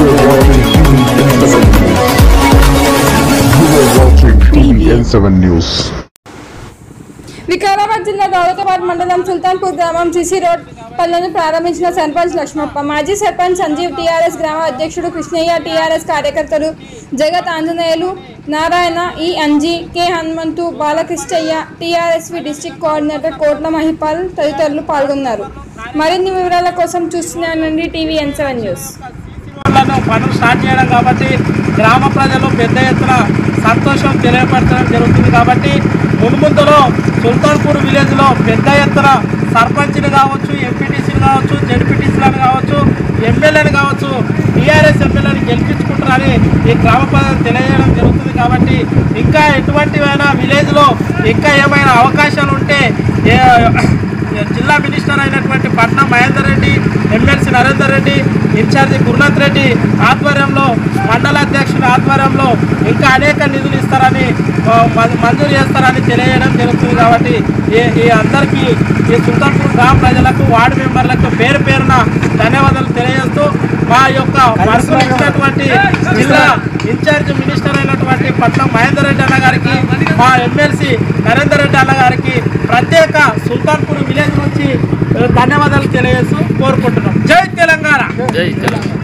seven news. Vikarabad జిల్లా దౌలతాబాద్ మండలం సుల్తాన్పూర్ గ్రామం సిసి రోడ్ పనులను ప్రారంభించిన సర్పంచ్ లక్ష్మప్ప మాజీ సర్పంచ్ సంజీవ్ టీఆర్ఎస్ గ్రామ అధ్యక్షుడు కృష్ణయ్య టీఆర్ఎస్ కార్యకర్తలు జగత్ ఆంజనేయులు నారాయణ ఈ Anji K Hanumanthu Balakrishnaiah TRSV district coordinator Kotla Mahipal తదితరులు పాల్గొన్నారు మరిన్ని వివరాల కోసం చూస్తున్నానండి టీవీ ఎన్ సెవెన్ న్యూస్ రోడ్లను పనులు స్టార్ట్ చేయడం కాబట్టి గ్రామ ప్రజలు పెద్ద ఎత్తున సంతోషం తెలియపరచడం జరుగుతుంది కాబట్టి మున్ముందులో సుల్తాన్పూర్ విలేజ్లో పెద్ద ఎత్తున సర్పంచ్లు కావచ్చు ఎంపీటీసీలు కావచ్చు జడ్పీటీసీలను కావచ్చు ఎమ్మెల్యేలు కావచ్చు టీఆర్ఎస్ ఎమ్మెల్యేని గెలిపించుకుంటారని ఈ గ్రామ ప్రజలు తెలియజేయడం జరుగుతుంది కాబట్టి ఇంకా ఎటువంటివైనా విలేజ్లో ఇంకా ఏమైనా అవకాశాలు ఉంటే ఏ- జిల్లా మినిస్టర్ అయినటువంటి పట్నం మహేందర్ రెడ్డి ఎమ్మెల్సీ నరేందర్ రెడ్డి ఇన్ఛార్జి గురునాథ్ రెడ్డి ఆధ్వర్యంలో మండల అధ్యక్షుడి ఆధ్వర్యంలో ఇంకా అనేక నిధులు ఇస్తారని ఆ, మ- మంజూరు చేస్తారని తెలియజేయడం జరుగుతుంది కాబట్టి ఈ ఈ అందరికీ ఈ సుల్తాన్పూర్ గ్రామ ప్రజలకు వార్డు మెంబర్లకు పేరు పేరున ధన్యవాదాలు తెలియజేస్తూ మా యొక్క పరిశీలించినటువంటి జిల్లా ఇన్ఛార్జ్ మినిస్టర్ అయినటువంటి పట్నం మహేందర్ రెడ్డి అన్న గారికి మా ఎమ్మెల్సీ నరేందర్ రెడ్డి అన్న గారికి ప్రత్యేక సుల్తాన్పూర్ విలేజ్ నుంచి ధన్యవాదాలు తెలియజేస్తూ కోరుకుంటున్నాం జై తెలంగాణ జై తెలంగాణ